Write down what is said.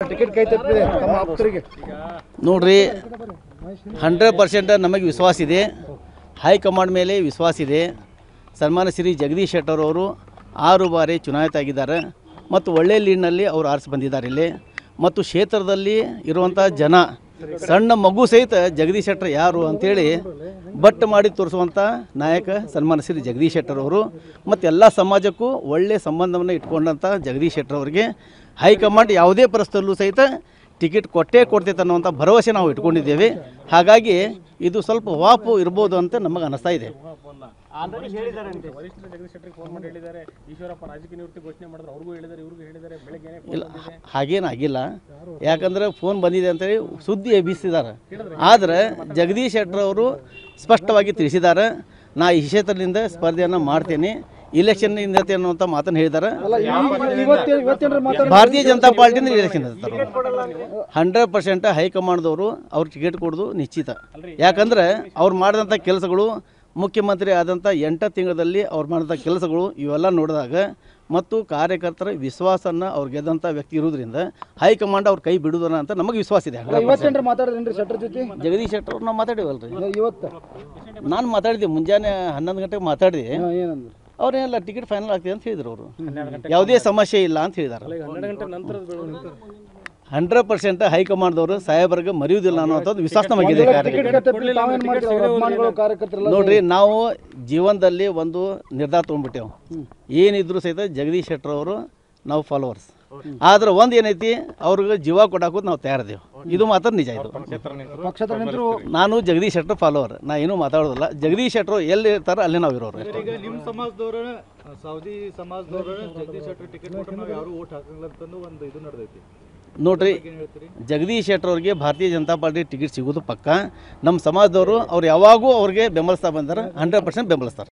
Ticket ಕೈ ತಪ್ಪಿದೆ ತಮ್ಮ ಆಪ್ತರಿಗೆ ನೋಡ್ರಿ ಹಂಡ್ರೆಡ್ ಪರ್ಸೆಂಟ್ ನಮಗೆ ವಿಶ್ವಾಸ ಇದೆ ಹೈಕಮಾಂಡ್ ಮೇಲೆ ವಿಶ್ವಾಸ ಇದೆ ಸನ್ಮಾನ ಶ್ರೀ ಜಗದೀಶ್ ಶೆಟ್ಟರ್ ಅವರು ಆರು ಬಾರಿ ಚುನಾಯಿತ ಆಗಿದ್ದಾರೆ ಮತ್ತು ಒಳ್ಳೆಯ ಲೀಡ್ನಲ್ಲಿ ಅವರು ಆರಿಸಿ ಬಂದಿದ್ದಾರೆ ಇಲ್ಲಿ ಮತ್ತು ಕ್ಷೇತ್ರದಲ್ಲಿ ಇರುವಂಥ ಜನ ಸಣ್ಣ ಮಗು ಸಹಿತ ಜಗದೀಶ್ ಶೆಟ್ಟರ್ ಯಾರು ಅಂತೇಳಿ ಬಟ್ ಮಾಡಿ ತೋರಿಸುವಂಥ ನಾಯಕ ಸನ್ಮಾನ ಶ್ರೀ ಜಗದೀಶ್ ಶೆಟ್ಟರ್ ಅವರು ಮತ್ತು ಎಲ್ಲ ಸಮಾಜಕ್ಕೂ ಒಳ್ಳೆಯ ಸಂಬಂಧವನ್ನು ಇಟ್ಕೊಂಡಂಥ ಜಗದೀಶ್ ಶೆಟ್ಟರ್ ಅವರಿಗೆ ಹೈಕಮಾಂಡ್ ಯಾವುದೇ ಪರಿಸ್ಥಿತಿಯಲ್ಲೂ ಸಹಿತ ಟಿಕೆಟ್ ಕೊಟ್ಟೇ ಕೊಡ್ತೈತೆ ಅನ್ನುವಂಥ ಭರವಸೆ ನಾವು ಇಟ್ಕೊಂಡಿದ್ದೇವೆ ಹಾಗಾಗಿ ಇದು ಸ್ವಲ್ಪ ವಾಪು ಇರ್ಬೋದು ಅಂತ ನಮಗೆ ಅನಿಸ್ತಾ ಇದೆ ವರಿಷ್ಠರು ಜಗದೀಶ್ ಶೆಟ್ಟರ್ಗೆ ಫೋನ್ ಮಾಡಿ ಹೇಳಿದ್ದಾರೆ ಈಶ್ವರಪ್ಪ ರಾಜಕೀಯ ನಿವೃತ್ತಿ ಘೋಷಣೆ ಮಾಡಿದ್ರು ಅವ್ರಿಗೂ ಹೇಳಿದ್ದಾರೆ ಇವ್ರಿಗೂ ಹೇಳಿದ್ದಾರೆ ಬೆಳಗ್ಗೆ ಇಲ್ಲ ಹಾಗೇನು ಆಗಿಲ್ಲ ಯಾಕಂದ್ರೆ ಫೋನ್ ಬಂದಿದೆ ಅಂತೇಳಿ ಸುದ್ದಿ ಎಬ್ಬಿಸಿದ್ದಾರೆ ಆದರೆ ಜಗದೀಶ್ ಶೆಟ್ಟರ್ ಅವರು ಸ್ಪಷ್ಟವಾಗಿ ತಿಳಿಸಿದ್ದಾರೆ ನಾ ಈ ಕ್ಷೇತ್ರದಿಂದ ಸ್ಪರ್ಧೆಯನ್ನು ಮಾಡ್ತೇನೆ ಇಲೆಕ್ಷನ್ ನಿಂದತೆ ಅನ್ನುವಂಥ ಮಾತನ್ನು ಹೇಳಿದ್ದಾರೆ ಇವತ್ತೇ ಇವತ್ತೇನ್ರ ಮಾತಾಡ ಭಾರತೀಯ ಜನತಾ ಪಾರ್ಟಿಯಿಂದ ಇಲೆಕ್ಷನ್ ಹಂಡ್ರೆಡ್ ಪರ್ಸೆಂಟ್ ಹೈಕಮಾಂಡ್ದವರು ಅವ್ರು ಟಿಕೆಟ್ ಕೊಡೋದು ನಿಶ್ಚಿತ ಯಾಕಂದ್ರೆ ಅವ್ರು ಮಾಡಿದಂಥ ಕೆಲಸಗಳು ಮುಖ್ಯಮಂತ್ರಿ ಆದಂಥ ಎಂಟ ತಿಂಗಳಲ್ಲಿ ಅವ್ರು ಮಾಡಿದಂಥ ಕೆಲಸಗಳು ಇವೆಲ್ಲ ನೋಡಿದಾಗ ಮತ್ತು ಕಾರ್ಯಕರ್ತರ ವಿಶ್ವಾಸನ ಅವ್ರು ಗೆದ್ದಂಥ ವ್ಯಕ್ತಿ ಇರೋದ್ರಿಂದ ಹೈಕಮಾಂಡ್ ಅವ್ರ ಕೈ ಬಿಡುವುದನ್ನ ಅಂತ ನಮಗೆ ವಿಶ್ವಾಸ ಇದೆ 100%. ಇವತ್ತೇನ್ರ ಮಾತಾಡಿದ್ರೇನ್ರಿ ಶೆಟ್ಟರ್ ಜೊತೆ ಜಗದೀಶ್ ಶೆಟ್ಟರ್ ಅವ್ರು ನಾವು ಮಾತಾಡಿವಲ್ರಿ ಇವತ್ತು ನಾನು ಮಾತಾಡಿದೆ ಮುಂಜಾನೆ ಹನ್ನೊಂದು ಗಂಟೆಗೆ ಮಾತಾಡಿದೆ ಹಾ, ಏನಂದ್ರು ಅವ್ರೇನೆಲ್ಲ ಟಿಕೆಟ್ ಫೈನಲ್ ಆಗ್ತಿದೆ ಅಂತ ಹೇಳಿದ್ರು ಅವರು ಯಾವುದೇ ಸಮಸ್ಯೆ ಇಲ್ಲ ಅಂತ ಹೇಳಿದ್ದಾರೆ ಹನ್ನೆರಡು ಗಂಟೆ ನಂತರದ ಹಂಡ್ರೆಡ್ ಪರ್ಸೆಂಟ್ ಹೈಕಮಾಂಡ್ದವರು ಸಾಹೇಬರಿಗೆ ಮರೆಯುವುದಿಲ್ಲ ಅನ್ನೋಂಥದ್ದು ವಿಶ್ವಾಸ ನಮಗಿದೆ ಕಾರ್ಯಕರ್ತರಿಗೆ. ಟಿಕೆಟ್ ತಪ್ಪಿ ತಾವೇನ್ ಮಾಡ್ತೀರಿ ಅವ್ರ ಅಭಿಮಾನಿಗಳು ಕಾರ್ಯಕರ್ತರೆಲ್ಲ ನೋಡ್ರಿ ನಾವು ಜೀವನದಲ್ಲಿ ಒಂದು ನಿರ್ಧಾರ ತೊಗೊಂಡ್ಬಿಟ್ಟೆವು ಏನಿದ್ರು ಸಹಿತ ಜಗದೀಶ್ ಶೆಟ್ಟರ್ ಅವರು ನಾವು ಫಾಲೋವರ್ಸ್ ಆದ್ರೆ ಒಂದು ಏನೈತಿ ಅವ್ರಿಗೆ ಜೀವ ಕೊಡಾಕೋದು ನಾವು ತಯಾರಿದೆವು ಇದು ಮಾತ್ರ ನಿಜ ಇದು ಪಕ್ಷದ ನಿಂತರು ನಾನು ಜಗದೀಶ್ ಶೆಟ್ಟರ್ ಫಾಲೋವರ್ ನಾ ಏನೂ ಮಾತಾಡೋದಿಲ್ಲ ಜಗದೀಶ್ ಶೆಟ್ಟರು ಎಲ್ಲಿ ಇರ್ತಾರೋ ಅಲ್ಲಿ ನಾವು ಇರೋರು ಅಷ್ಟೇ. ಈಗ ನಿಮ್ಮ ಸಮಾಜದವ್ರ ಸೌದಿ ಸಮಾಜದವ್ರ ಜಗದೀಶ್ ಶೆಟ್ಟರ್ ಟಿಕೆಟ್ ಕೊಟ್ಟರೆ ನಾವು ಯಾರು ಓಟ್ ಹಾಕಂಗಿಲ್ಲ ಅಂತಂದು ಒಂದು ಇದು ನಡೆದೈತಿ ನೋಡ್ರಿ ಏನು ಹೇಳ್ತೀರಿ ಜಗದೀಶ್ ಶೆಟ್ಟರ್ ಅವ್ರಿಗೆ ಭಾರತೀಯ ಜನತಾ ಪಾರ್ಟಿ ಟಿಕೆಟ್ ಸಿಗೋದು ಪಕ್ಕ ನಮ್ಮ ಸಮಾಜದವರು ಅವ್ರು ಯಾವಾಗೂ ಅವ್ರಿಗೆ ಬೆಂಬಲಿಸ್ತಾ ಬಂದಾರೆ ಹಂಡ್ರೆಡ್ ಪರ್ಸೆಂಟ್ ಬೆಂಬಲಿಸ್ತಾರೆ